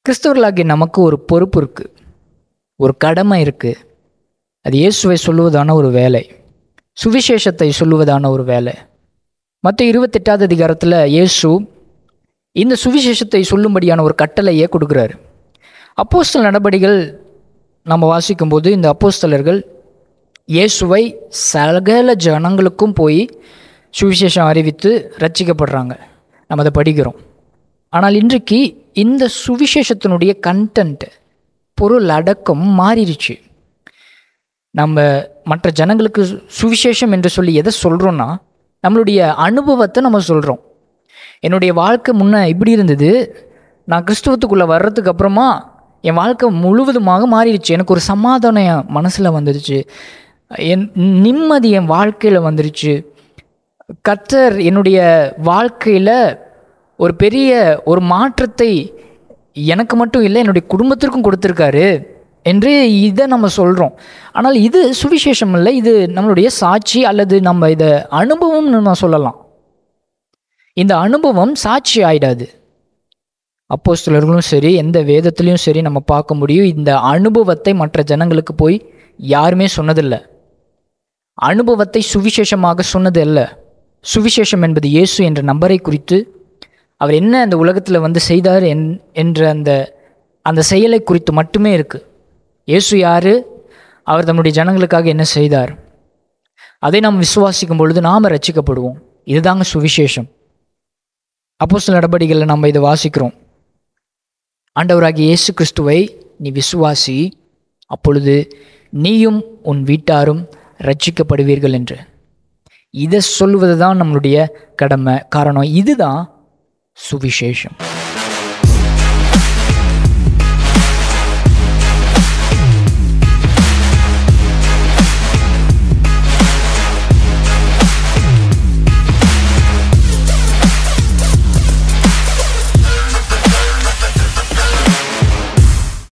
கிறிஸ்தவர்களாகிய நமக்கு ஒரு பொறுப்பு இருக்குது ஒரு கடமை இருக்குது அது இயேசுவை சொல்லுவதான ஒரு வேலை சுவிசேஷத்தை சொல்லுவதான ஒரு வேலை மற்ற இருபத்தெட்டாவது அதிகாரத்தில் இயேசு இந்த சுவிசேஷத்தை சொல்லும்படியான ஒரு கட்டளையே கொடுக்குறாரு அப்போஸ்தல நடபடிகள் நம்ம வாசிக்கும்போது இந்த அப்போஸ்தலர்கள் இயேசுவை சகல ஜனங்களுக்கும் போய் சுவிசேஷம் அறிவித்து ரட்சிக்கப்படுறாங்க நம்ம அதை படிக்கிறோம் ஆனால் இன்றைக்கு இந்த சுவிசேஷத்தினுடைய கண்டென்ட் பொருள் அடக்கம் மாறிடுச்சு நம்ம மற்ற ஜனங்களுக்கு சுவிசேஷம் என்று சொல்லி எதை சொல்கிறோன்னா நம்மளுடைய அனுபவத்தை நம்ம சொல்கிறோம் என்னுடைய வாழ்க்கை முன்ன இப்படி இருந்தது நான் கிறிஸ்துவத்துக்குள்ளே வர்றதுக்கு அப்புறமா என் வாழ்க்கை முழுவதுமாக மாறிடுச்சு எனக்கு ஒரு சமாதானம் என் மனசில் வந்துடுச்சு என் நிம்மதி என் வாழ்க்கையில் வந்துடுச்சு கர்த்தர் என்னுடைய வாழ்க்கையில் ஒரு பெரிய ஒரு மாற்றத்தை எனக்கு மட்டும் இல்லை என்னுடைய குடும்பத்திற்கும் கொடுத்துருக்காரு என்று இதை நம்ம சொல்கிறோம் ஆனால் இது சுவிசேஷம் இல்லை இது நம்மளுடைய சாட்சி அல்லது நம்ம இதை அனுபவம்னு நம்ம சொல்லலாம் இந்த அனுபவம் சாட்சி ஆயிடாது அப்போஸ்தலர்களும் சரி எந்த வேதத்துலேயும் சரி நம்ம பார்க்க முடியும் இந்த அனுபவத்தை மற்ற ஜனங்களுக்கு போய் யாருமே சொன்னதில்லை அனுபவத்தை சுவிசேஷமாக சொன்னது அல்ல சுவிசேஷம் என்பது இயேசு என்ற நம்பரை குறித்து அவர் என்ன அந்த உலகத்தில் வந்து செய்தார் என் என்ற அந்த அந்த செயலை குறித்து மட்டுமே இருக்குது இயேசு யார் அவர் தம்முடைய ஜனங்களுக்காக என்ன செய்தார் அதை நாம் விசுவாசிக்கும் பொழுது நாம் ரட்சிக்கப்படுவோம் இதுதாங்க சுவிசேஷம் அப்போ சில நடவடிக்கைகளில் நம்ம இதை வாசிக்கிறோம் ஆண்டவராகிய இயேசு கிறிஸ்துவை நீ விசுவாசி அப்பொழுது நீயும் உன் வீட்டாரும் ரட்சிக்கப்படுவீர்கள் என்று இதை சொல்லுவது தான் நம்மளுடைய கடமை காரணம் இதுதான் சுவிசேஷம்